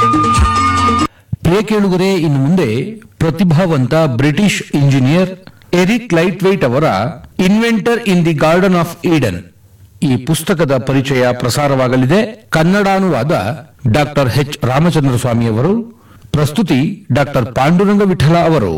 ಪ್ರಿಯ ಕೇಳುಗರೆ ಇನ್ನು ಮುಂದೆ ಪ್ರತಿಭಾವಂತ British engineer Eric Laithwaite ಅವರ inventor in the garden of Eden ಈ ಪುಸ್ತಕದ ಪರಿಚಯ ಪ್ರಸಾರವಾಗಲಿದೆ ಕನ್ನಡಾನುವಾದ ಡಾಕ್ಟರ್ ಎಚ್ ರಾಮಚಂದ್ರ ಸ್ವಾಮಿ ಅವರು ಪ್ರಸ್ತುತಿ ಡಾಕ್ಟರ್ ಪಾಂಡುರಂಗ ವಿಠಲ ಅವರು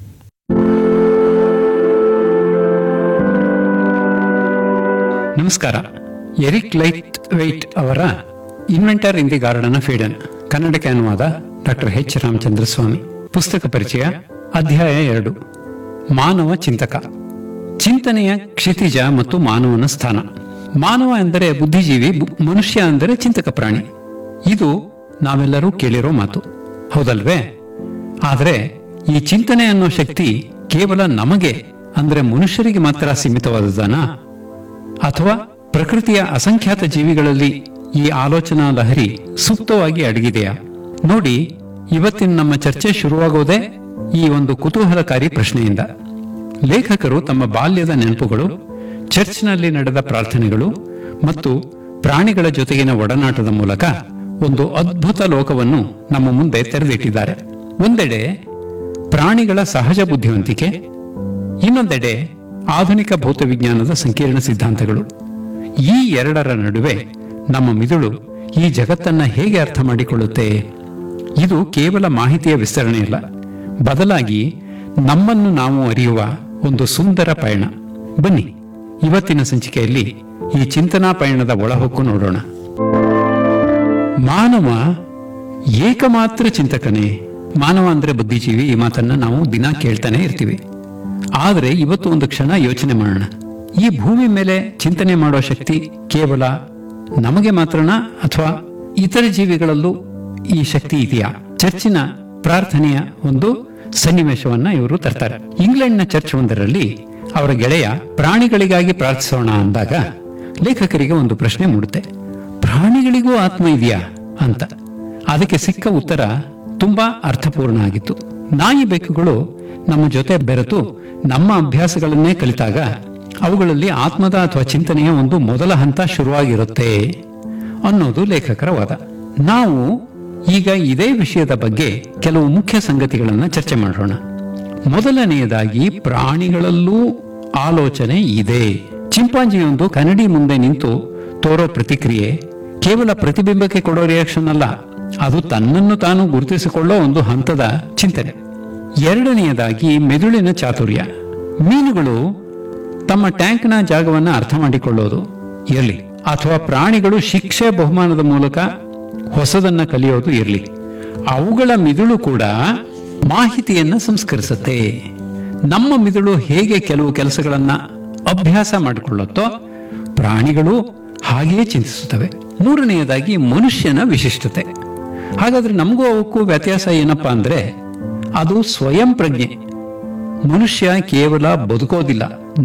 ನಮಸ್ಕಾರ ಎರಿಕ್ ಲೈಟ್ ವೈಟ್ ಅವರ inventor in the garden of Eden ಕನ್ನಡಕ್ಕೆ ಅನುವಾದ ಡಾಕ್ಟರ್ ಎಚ್ ರಾಮಚಂದ್ರ ಸ್ವಾಮಿ ಪುಸ್ತಕ ಪರಿಚಯ ಅಧ್ಯಾಯ ಎರಡು ಮಾನವ ಚಿಂತಕ ಚಿಂತನೆಯ ಕ್ಷಿತಿಜ ಮತ್ತು ಮಾನವನ ಸ್ಥಾನ ಮಾನವ ಎಂದರೆ ಬುದ್ಧಿಜೀವಿ ಬು- ಮನುಷ್ಯ ಅಂದರೆ ಚಿಂತಕ ಪ್ರಾಣಿ ಇದು ನಾವೆಲ್ಲರೂ ಕೇಳಿರೋ ಮಾತು ಹೌದಲ್ವೇ ಆದರೆ ಈ ಚಿಂತನೆ ಅನ್ನೋ ಶಕ್ತಿ ಕೇವಲ ನಮಗೆ ಅಂದ್ರೆ ಮನುಷ್ಯರಿಗೆ ಮಾತ್ರ ಸೀಮಿತವಾದದನಾ ಅಥವಾ ಪ್ರಕೃತಿಯ ಅಸಂಖ್ಯಾತ ಜೀವಿಗಳಲ್ಲಿ ಈ ಆಲೋಚನಾ ಲಹರಿ ಸುಪ್ತವಾಗಿ ಅಡಗಿದೆಯಾ ನೋಡಿ ಇವತ್ತಿನ ನಮ್ಮ ಚರ್ಚೆ ಶುರುವಾಗೋದೇ ಈ ಒಂದು ಕುತೂಹಲಕಾರಿ ಪ್ರಶ್ನೆಯಿಂದ ಲೇಖಕರು ತಮ್ಮ ಬಾಲ್ಯದ ನೆನಪುಗಳು ಚರ್ಚ್ನಲ್ಲಿ ನಡೆದ ಪ್ರಾರ್ಥನೆಗಳು ಮತ್ತು ಪ್ರಾಣಿಗಳ ಜೊತೆಗಿನ ಒಡನಾಟದ ಮೂಲಕ ಒಂದು ಅದ್ಭುತ ಲೋಕವನ್ನು ನಮ್ಮ ಮುಂದೆ ತೆರೆದಿಟ್ಟಿದ್ದಾರೆ ಒಂದೆಡೆ ಪ್ರಾಣಿಗಳ ಸಹಜ ಬುದ್ಧಿವಂತಿಕೆ ಇನ್ನೊಂದೆಡೆ ಆಧುನಿಕ ಭೌತವಿಜ್ಞಾನದ ಸಂಕೀರ್ಣ ಸಿದ್ಧಾಂತಗಳು ಈ ಎರಡರ ನಡುವೆ ನಮ್ಮ ಮಿದುಳು ಈ ಜಗತ್ತನ್ನ ಹೇಗೆ ಅರ್ಥ ಮಾಡಿಕೊಳ್ಳುತ್ತೆ ಇದು ಕೇವಲ ಮಾಹಿತಿಯ ವಿಸ್ತರಣೆಯಲ್ಲ ಬದಲಾಗಿ ನಮ್ಮನ್ನು ನಾವು ಅರಿಯುವ ಒಂದು ಸುಂದರ ಪಯಣ ಬನ್ನಿ ಇವತ್ತಿನ ಸಂಚಿಕೆಯಲ್ಲಿ ಈ ಚಿಂತನಾ ಪಯಣದ ಒಳಹೊಕ್ಕು ನೋಡೋಣ ಮಾನವ ಏಕಮಾತ್ರ ಚಿಂತಕನೇ ಮಾನವ ಅಂದ್ರೆ ಬುದ್ಧಿಜೀವಿ ಈ ಮಾತನ್ನ ನಾವು ದಿನ ಕೇಳ್ತಾನೆ ಇರ್ತೀವಿ ಆದರೆ ಇವತ್ತು ಒಂದು ಕ್ಷಣ ಯೋಚನೆ ಮಾಡೋಣ ಈ ಭೂಮಿ ಮೇಲೆ ಚಿಂತನೆ ಮಾಡೋ ಶಕ್ತಿ ಕೇವಲ ನಮಗೆ ಮಾತ್ರನಾ ಅಥವಾ ಇತರ ಜೀವಿಗಳಲ್ಲೂ ಈ ಶಕ್ತಿ ಇದೆಯಾ ಚರ್ಚಿನ ಪ್ರಾರ್ಥನೆಯ ಒಂದು ಸನ್ನಿವೇಶವನ್ನ ಇವರು ತರ್ತಾರೆ ಇಂಗ್ಲೆಂಡ್ನ ಚರ್ಚ್ ಒಂದರಲ್ಲಿ ಅವರ ಗೆಳೆಯ ಪ್ರಾಣಿಗಳಿಗಾಗಿ ಪ್ರಾರ್ಥಿಸೋಣ ಅಂದಾಗ ಲೇಖಕರಿಗೆ ಒಂದು ಪ್ರಶ್ನೆ ಮೂಡುತ್ತೆ ಪ್ರಾಣಿಗಳಿಗೂ ಆತ್ಮ ಇದೆಯಾ ಅಂತ ಅದಕ್ಕೆ ಸಿಕ್ಕ ಉತ್ತರ ತುಂಬಾ ಅರ್ಥಪೂರ್ಣ ಆಗಿತ್ತು ನಾಯಿ ಬೆಕ್ಕುಗಳು ನಮ್ಮ ಜೊತೆ ಬೆರೆತು ನಮ್ಮ ಅಭ್ಯಾಸಗಳನ್ನೇ ಕಲಿತಾಗ ಅವುಗಳಲ್ಲಿ ಆತ್ಮದ ಅಥವಾ ಚಿಂತನೆಯ ಒಂದು ಮೊದಲ ಹಂತ ಶುರುವಾಗಿರುತ್ತೆ ಅನ್ನೋದು ಲೇಖಕರ ವಾದ ನಾವು ಈಗ ಇದೇ ವಿಷಯದ ಬಗ್ಗೆ ಕೆಲವು ಮುಖ್ಯ ಸಂಗತಿಗಳನ್ನ ಚರ್ಚೆ ಮಾಡೋಣ ಮೊದಲನೆಯದಾಗಿ ಪ್ರಾಣಿಗಳಲ್ಲೂ ಆಲೋಚನೆ ಇದೆ ಚಿಂಪಾಂಜಿಯೊಂದು ಕನ್ನಡಿ ಮುಂದೆ ನಿಂತು ತೋರೋ ಪ್ರತಿಕ್ರಿಯೆ ಕೇವಲ ಪ್ರತಿಬಿಂಬಕ್ಕೆ ಕೊಡೋ ರಿಯಾಕ್ಷನ್ ಅಲ್ಲ ಅದು ತನ್ನನ್ನು ತಾನು ಗುರುತಿಸಿಕೊಳ್ಳೋ ಒಂದು ಹಂತದ ಚಿಂತನೆ ಎರಡನೆಯದಾಗಿ ಮೆದುಳಿನ ಚಾತುರ್ಯ ಮೀನುಗಳು ತಮ್ಮ ಟ್ಯಾಂಕ್ನ ಜಾಗವನ್ನ ಅರ್ಥ ಮಾಡಿಕೊಳ್ಳೋದು ಇರಲಿ ಅಥವಾ ಪ್ರಾಣಿಗಳು ಶಿಕ್ಷೆ ಬಹುಮಾನದ ಮೂಲಕ ಹೊಸದನ್ನ ಕಲಿಯೋದು ಇರಲಿ ಅವುಗಳ ಮಿದುಳು ಕೂಡ ಮಾಹಿತಿಯನ್ನ ಸಂಸ್ಕರಿಸುತ್ತೆ ನಮ್ಮ ಮಿದುಳು ಹೇಗೆ ಕೆಲವು ಕೆಲಸಗಳನ್ನ ಅಭ್ಯಾಸ ಮಾಡಿಕೊಳ್ಳುತ್ತೋ ಪ್ರಾಣಿಗಳು ಹಾಗೆಯೇ ಚಿಂತಿಸುತ್ತವೆ ಮೂರನೆಯದಾಗಿ ಮನುಷ್ಯನ ವಿಶಿಷ್ಟತೆ ಹಾಗಾದ್ರೆ ನಮಗೂ ಅವಕ್ಕೂ ವ್ಯತ್ಯಾಸ ಏನಪ್ಪಾ ಅಂದ್ರೆ ಅದು ಸ್ವಯಂ ಪ್ರಜ್ಞೆ ಮನುಷ್ಯ ಕೇವಲ ಬದುಕೋದಿಲ್ಲ